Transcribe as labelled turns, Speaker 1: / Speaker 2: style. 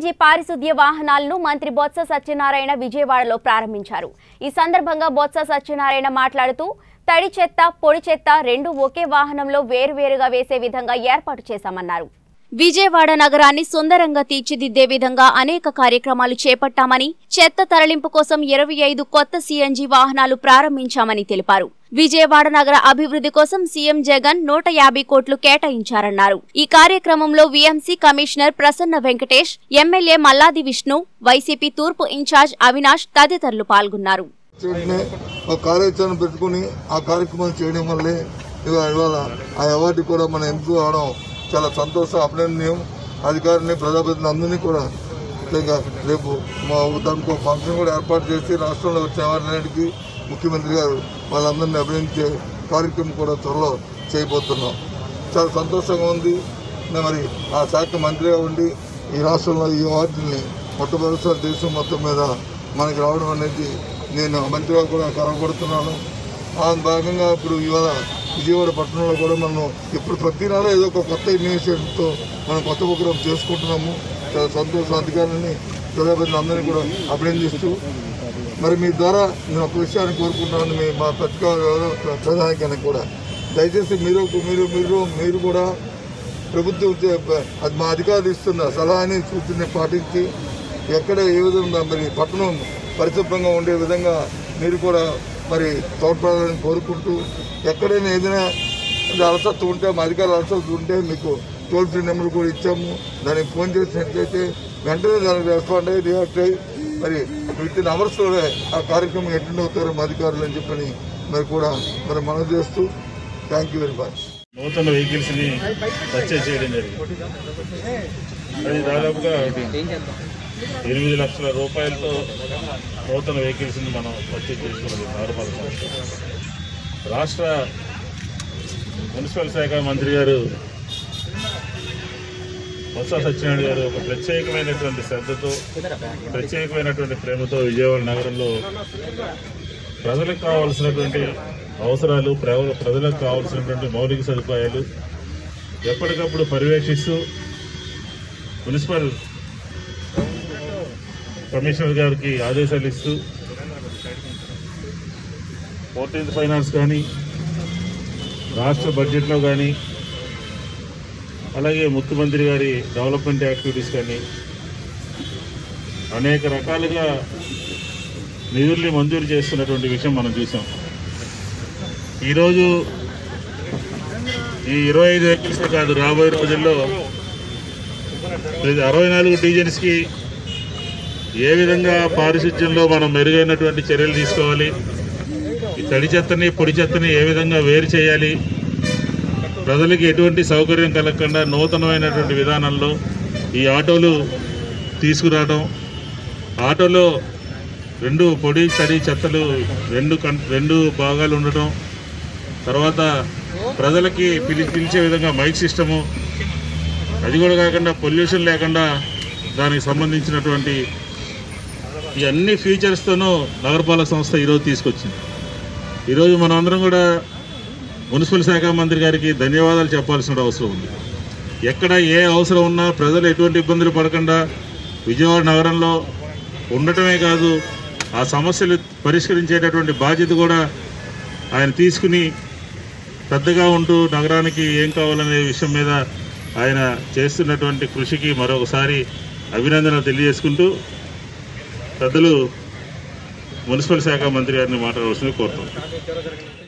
Speaker 1: CNG పారిశుద్ధ్య వాహనాలను మంత్రి బొత్స సత్యనారాయణ విజయవాడలో ప్రారంభించారు ఈ సందర్భంగా బొత్స సత్యనారాయణ మాట్లాడుతూ తడి చెత్త పొడి చెత్త రెండు ఒకే వాహనంలో వేరువేరుగా వేసే విధంగా ఏర్పాటు చేశామన్నారు విజయవాడ నగరాన్ని సుందరంగా తీర్చిదిద్దే విధంగా అనేక కార్యక్రమాలు చేపట్టామని చెత్త తరలింపు కోసం ఇరవై ఐదు కొత్త సీఎన్జీ వాహనాలు ప్రారంభించామని తెలిపారు విజయవాడ నగర అభివృద్ధి కోసం సీఎం జగన్ నూట యాభై కోట్లు కేటాయించారన్నారు ఈ కార్యక్రమంలో VMC commissioner Prasanna Venkatesh MLA Malladi Vishnu YCP తూర్పు ఇన్ఛార్జ్ అవినాష్ తదితరులు పాల్గొన్నారు
Speaker 2: చేయడమే ఒక కార్యాచరణ పెట్టుకుని ఆ కార్యక్రమం చేయడం వల్లే ఇవాళ ఇవాళ ఆ అవార్డు కూడా మనం ఎంపిక అవడం చాలా సంతోషం అభినందనీయం అధికారిని ప్రజాప్రతినిధులు అందరినీ కూడా ముఖ్యంగా రేపు మా దానికి ఒక ఫంక్షన్ కూడా ఏర్పాటు చేసి రాష్ట్రంలో వచ్చే అవార్డులన్నిటికీ ముఖ్యమంత్రి గారు వాళ్ళందరినీ అభినందించే కార్యక్రమం కూడా త్వరలో చేయబోతున్నాం చాలా సంతోషంగా ఉంది మరి ఆ శాఖ మంత్రిగా ఉండి ఈ రాష్ట్రంలో ఈ అవార్డుని మొట్టమొదటిసారి దేశం మొత్తం మీద మనకి రావడం అనేది నేను మంత్రిగా కూడా గర్వపడుతున్నాను ఆ భాగంగా ఇప్పుడు ఇవాళ విజయవాడ పట్టణంలో కూడా మనం ఇప్పుడు ప్రతి నెల ఏదో ఒక కొత్త ఇనిషియేటివ్తో మనం కొత్త ప్రోగ్రాం చేసుకుంటున్నాము చాలా సంతోషం అధికారులని ప్రజాప్రతినిధులు అందరినీ కూడా అభినందిస్తూ మరి మీ ద్వారా నేను ఒక విషయాన్ని కోరుకుంటున్నాను మీ మా పత్రికా ప్రధానికైనా కూడా దయచేసి మీరు మీరు మీరు మీరు కూడా ప్రభుత్వం చే- అది మా అధికారులు ఇస్తున్న సలహాని సూచనని పాటించి ఎక్కడ ఏ విధంగా మరి పట్టణం పరిశుభ్రంగా ఉండే విధంగా మీరు కూడా మరి తోడ్పడాలని కోరుకుంటూ ఎక్కడైనా ఏదైనా అలసత్వం ఉంటే మా అధికారులు అలసత్వం ఉంటే మీకు టోల్ ఫ్రీ నెంబర్ కూడా ఇచ్చాము దానికి ఫోన్ చేసినట్లయితే వెంటనే దానికి రెస్పాండ్ అయ్యి రియాక్ట్ అయ్యి మరి విత్ ఇన్ అవర్స్లోనే ఆ కార్యక్రమం అటెండ్ అవుతారు మా అధికారులు అని చెప్పని మరి కూడా మరి మనం చేస్తూ థ్యాంక్ యూ వెరీ మచ్
Speaker 3: నూతన వెహికల్స్ ని పర్చేజ్ చేయడం జరిగింది అది దాదాపుగా ఎనిమిది లక్షల రూపాయలతో నూతన వెహికల్స్ ని మనం పర్చేజ్ చేసుకున్నది నార్మల్ సంస్థ రాష్ట్ర మున్సిపల్ శాఖ మంత్రి గారు బొత్స సత్యనారాయణ గారు ఒక ప్రత్యేకమైనటువంటి శ్రద్ధతో ప్రత్యేకమైనటువంటి ప్రేమతో విజయవాడ నగరంలో ప్రజలకు కావాల్సినటువంటి అవసరాలు ప్ర- ప్రజలకు కావాల్సినటువంటి మౌలిక సదుపాయాలు ఎప్పటికప్పుడు పర్యవేక్షిస్తూ మున్సిపల్ కమిషనర్ గారికి ఆదేశాలు ఇస్తూ ఫోర్టీన్త్ ఫైనాన్స్ కానీ రాష్ట్ర బడ్జెట్లో కానీ అలాగే ముఖ్యమంత్రి గారి డెవలప్మెంట్ యాక్టివిటీస్ కానీ అనేక రకాలుగా నిధుల్ని మంజూరు చేస్తున్నటువంటి విషయం మనం చూసాం ఈరోజు ఈ ఇరవై ఐదు వెహికల్స్ కాదు రాబోయే రోజుల్లో ప్రతి అరవై నాలుగు డివిజన్స్కి ఏ విధంగా పారిశుధ్యంలో మనం మెరుగైనటువంటి చర్యలు తీసుకోవాలి ఈ తడి చెత్తని పొడి చెత్తని ఏ విధంగా వేరు చేయాలి ప్రజలకి ఎటువంటి సౌకర్యం కలగకుండా నూతనమైనటువంటి విధానంలో ఈ ఆటోలు తీసుకురావడం ఆటోలో రెండు పొడి తడి చెత్తలు రెండు కన్ రెండు భాగాలు ఉండటం తర్వాత ప్రజలకి పిలి పిలిచే విధంగా మైక్ సిస్టము అది కూడా కాకుండా పొల్యూషన్ లేకుండా దానికి సంబంధించినటువంటి ఈ అన్ని ఫీచర్స్తోనూ నగరపాలక సంస్థ ఈరోజు తీసుకొచ్చింది ఈరోజు మనం అందరం కూడా మున్సిపల్ శాఖ మంత్రి గారికి ధన్యవాదాలు చెప్పాల్సిన అవసరం ఉంది ఎక్కడ ఏ అవసరం ఉన్నా ప్రజలు ఎటువంటి ఇబ్బందులు పడకుండా విజయవాడ నగరంలో ఉండటమే కాదు ఆ సమస్యలు పరిష్కరించేటటువంటి బాధ్యత కూడా ఆయన తీసుకుని పెద్దగా ఉంటూ నగరానికి ఏం కావాలనే విషయం మీద ఆయన చేస్తున్నటువంటి కృషికి మరొకసారి అభినందనలు తెలియజేసుకుంటూ పెద్దలు మున్సిపల్ శాఖ మంత్రి గారిని మాట్లాడవలసింది కోరుతాం